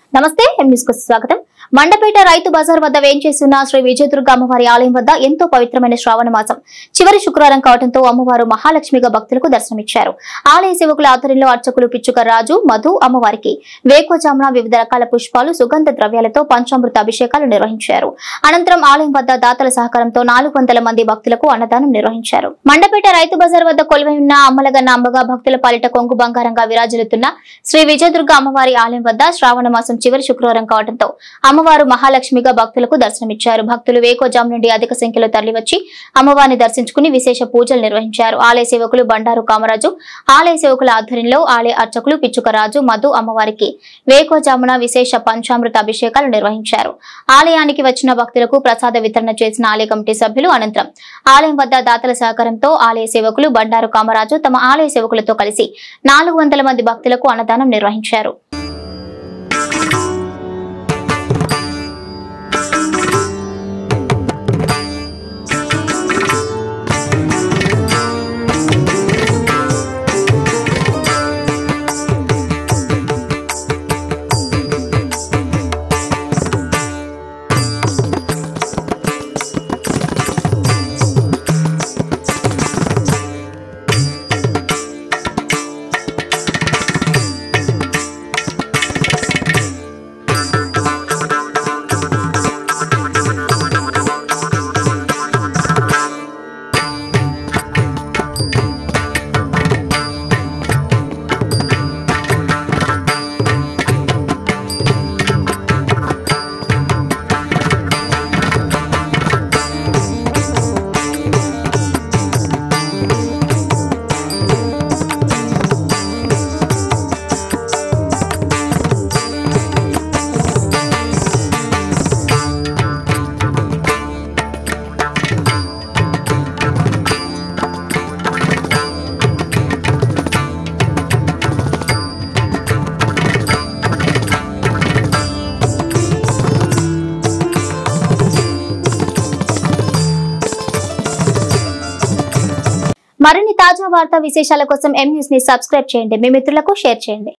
నమస్తే M news కు స్వాగతం మండపేట రైతు బజార్ వద్ద వేంచేస్తున్న శ్రీ విజయదుర్గ అమ్మవారి ఆలయం వద్ద ఎంతో పవిత్రమైన శ్రావణ మాసం చివరి శుక్రవారం కావడంతో అమ్మవారు మహాలక్ష్మిగా భక్తులకు దర్శనమిచ్చారు ఆలయ సేవకుల ఆధ్వర్యంలో అర్చకులు పిచ్చుక రాజు మధు అమ్మవారికి వేకోజామున వివిధ రకాల పుష్పాలు సుగంధ ద్రవ్యాలతో పంచామృత అభిషేకాలు నిర్వహించారు అనంతరం ఆలయం వద్ద దాతల సహకారంతో నాలుగు వందల మంది భక్తులకు అన్నదానం నిర్వహించారు మండపేట రైతు బజార్ వద్ద కొలువై ఉన్న అమ్మలగన్న అంబగా భక్తుల పాలిట కొంగు బంగారంగా విరాజిల్లుతున్న శ్రీ విజయదుర్గ అమ్మవారి ఆలయం వద్ద శ్రావణ మాసం చివరి శుక్రవారం కావడంతో అమ్మవారు మహాలక్ష్మిగా భక్తులకు దర్శనమిచ్చారు భక్తులు వేకోజాం నుండి అధిక సంఖ్యలో తరలివచ్చి అమ్మవారిని దర్శించుకుని విశేష పూజలు నిర్వహించారు ఆలయ సేవకులు బండారు కామరాజు ఆలయ సేవకుల ఆధ్వర్యంలో ఆలయ అర్చకులు పిచ్చుకరాజు మధు అమ్మవారికి వేకోజామున విశేష పంచామృత అభిషేకాలు నిర్వహించారు ఆలయానికి వచ్చిన భక్తులకు ప్రసాద వితరణ చేసిన ఆలయ కమిటీ సభ్యులు అనంతరం ఆలయం వద్ద దాతల సహకారంతో ఆలయ సేవకులు బండారు కామరాజు తమ ఆలయ సేవకులతో కలిసి నాలుగు వందల మంది భక్తులకు అన్నదానం నిర్వహించారు మరిన్ని తాజా వార్తా విశేషాల కోసం ఎం న్యూస్ ని సబ్స్క్రైబ్ చేయండి మీ మిత్రులకు షేర్ చేయండి